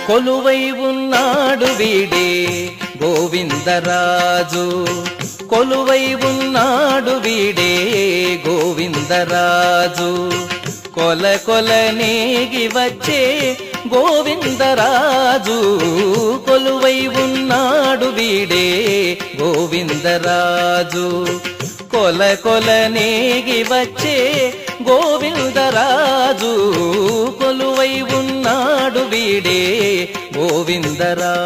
కొలువై ఉన్నాడు వీడే గోవిందరాజు కొలువై ఉన్నాడు వీడే గోవిందరాజు కొల కొల నేగి వచ్చే గోవిందరాజు కొలువై ఉన్నాడు వీడే గోవిందరాజు కొల కొల నేగి వచ్చే గోవిందరాజు కొలువై ఉన్నాడు వీడే గోవిందరాజు